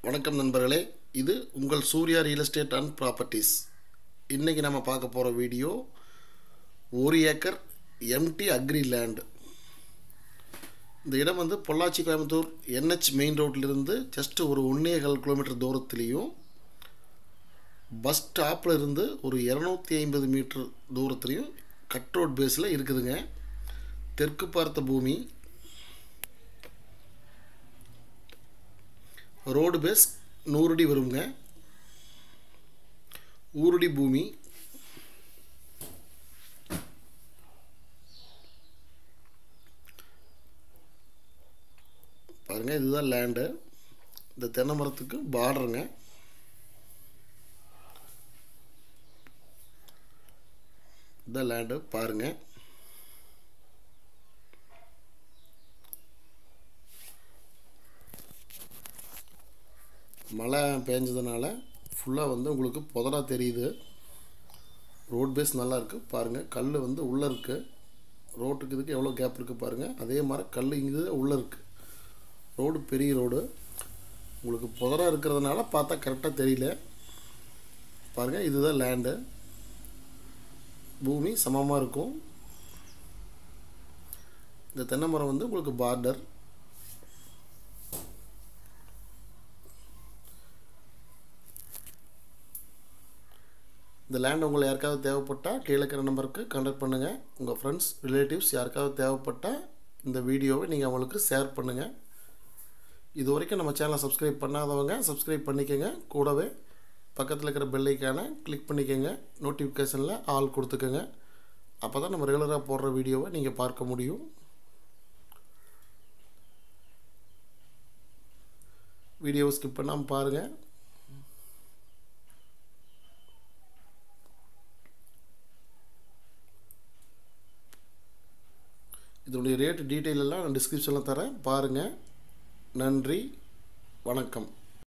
வணக்கம் நண்பர்களே இது உங்கள் Surya real estate and properties இன்றைக்கி நம்ம பார்க்க போகிற வீடியோ ஒரு ஏக்கர் எம்டி அக்ரி லேண்டு இந்த இடம் வந்து பொள்ளாச்சி கோயம்புத்தூர் என்ஹெச் மெயின் ரோட்லேருந்து ஜஸ்ட் ஒரு ஒன்றே கால் கிலோமீட்டர் தூரத்துலேயும் பஸ் ஸ்டாப்பில் இருந்து ஒரு இரநூத்தி ஐம்பது மீட்டர் தூரத்துலேயும் கட் ரோட் பேஸில் இருக்குதுங்க தெற்கு பார்த்த பூமி ரோடு பேஸ் நூறடி வருங்க ஊரடி பூமி பாருங்கள் இதுதான் லேண்டு இந்த தென்னை மரத்துக்கு பார்டருங்க இதுதான் லேண்டு பாருங்கள் மழை பேஞ்சதுனால ஃபுல்லாக வந்து உங்களுக்கு புதரா தெரியுது ரோட் பேஸ் நல்லா இருக்குது பாருங்கள் கல் வந்து உள்ளே இருக்குது ரோட்டுக்கு இதுக்கு எவ்வளோ கேப் இருக்குது பாருங்கள் அதே மாதிரி கல் இங்கே உள்ளே இருக்குது ரோடு பெரிய ரோடு உங்களுக்கு புதரா இருக்கிறதுனால பார்த்தா கரெக்டாக தெரியல பாருங்கள் இதுதான் லேண்டு பூமி சமமாக இருக்கும் இந்த தென்னை மரம் வந்து உங்களுக்கு பார்டர் இந்த லேண்ட் உங்களுக்கு யாருக்காவது தேவைப்பட்டால் கீழே இருக்கிற நம்பருக்கு கான்டாக்ட் பண்ணுங்கள் உங்கள் ஃப்ரெண்ட்ஸ் ரிலேட்டிவ்ஸ் யாருக்காவது தேவைப்பட்டால் இந்த வீடியோவை நீங்கள் அவங்களுக்கு ஷேர் பண்ணுங்கள் இது வரைக்கும் நம்ம சேனலை சப்ஸ்கிரைப் பண்ணாதவங்க சப்ஸ்கிரைப் பண்ணிக்கோங்க கூடவே பக்கத்தில் இருக்கிற பெல்லைக்கான கிளிக் பண்ணிக்கோங்க நோட்டிஃபிகேஷனில் ஆல் கொடுத்துக்கோங்க அப்போ தான் நம்ம ரெகுலராக போடுற வீடியோவை நீங்கள் பார்க்க முடியும் வீடியோவை ஸ்கிப் பண்ணாமல் பாருங்கள் இதனுடைய ரேட் டீட்டெயில் எல்லாம் நான் டிஸ்கிரிப்ஷனில் தரேன் பாருங்கள் நன்றி வணக்கம்